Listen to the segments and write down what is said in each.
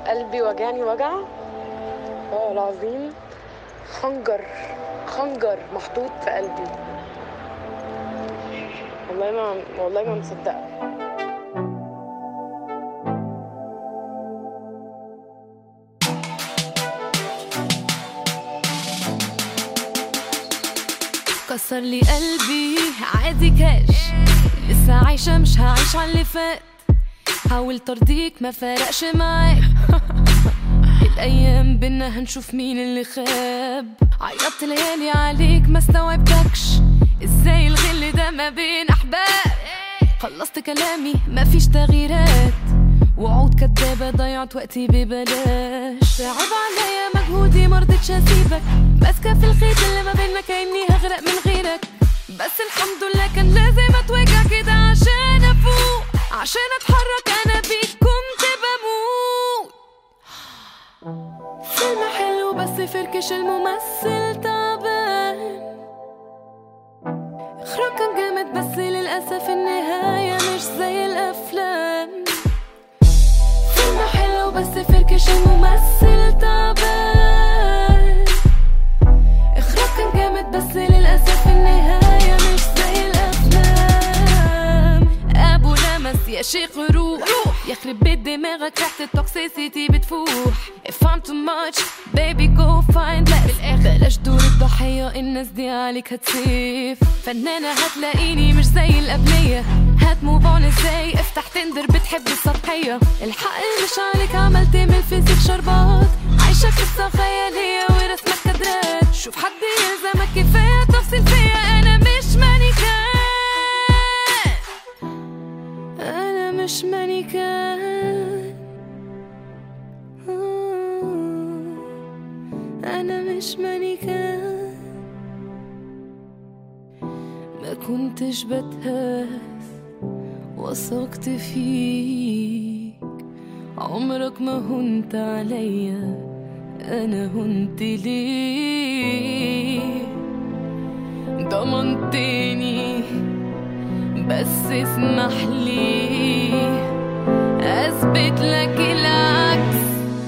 قلبي وجعني وجع والله العظيم خنجر خنجر محطوط في قلبي والله ما والله ما مصدقه كسر لي قلبي عادي كاش لسه عايشة مش هعيش على اللي فات حاولت ارضيك ما فرقش معاك الايام بينا هنشوف مين اللي خاب عيطت ليالي عليك ما استوعبتكش ازاي الغل ده ما بين احباب خلصت كلامي مفيش تغييرات وعود كدابة ضيعت وقتي ببلاش صعب عليا مجهودي مرضتش اسيبك ماسكة في الخيط اللي ما بيننا كأني هغرق من غيرك بس الحمد لله كان لازم اتوجع كده عشان افوق عشان اتحرك انا بيك كنت بموت فيلم حلو بس فركش الممثل تعبان اخراج كان جامد بس للاسف النهاية مش زي الافلام فيلم حلو بس فركش الممثل تعبان اخراج كان جامد بس للاسف النهاية مش زي الافلام ابو لمس يا شيخ روح يخرب بيت دماغك ريحة التوكسيسيتي بتفوح If I'm too much baby go find less بلاش دور الضحية الناس دي عليك هتسيف فنانة هتلاقيني مش زي القبلية هتموف اون ازاي افتح تندر بتحب السطحية الحق مش عليك عملت من الفيزيك شربات عايشة قصة خيالية ورسمك كادرات شوف حد يلزمك كفاية تفصيل فيا انا مش مانيكان انا مش مانيكان انا مش مانيكان ما كنتش بتهز وثقت فيك عمرك ما هنت عليا انا هنت ليه ضمنتني بس اسمح لي اثبت لك العكس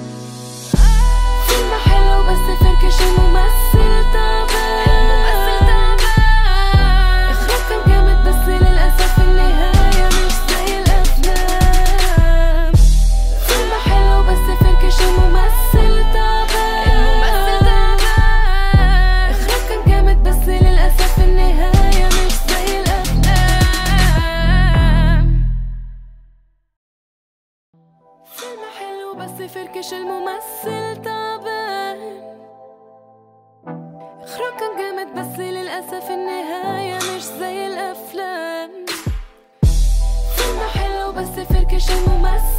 فيلم حلو بس فركش الممثل تعبان اخراج كان جامد بس للاسف النهاية مش زي الافلام فيلم حلو بس فركش الممثل تعبان اخراج كان جامد بس للاسف النهاية مش زي الافلام فيلم حلو بس فركش الممثل تعبان اخراج كان جامد بس للاسف النهاية مش زي الافلام فيلم حلو بس فركش الممثل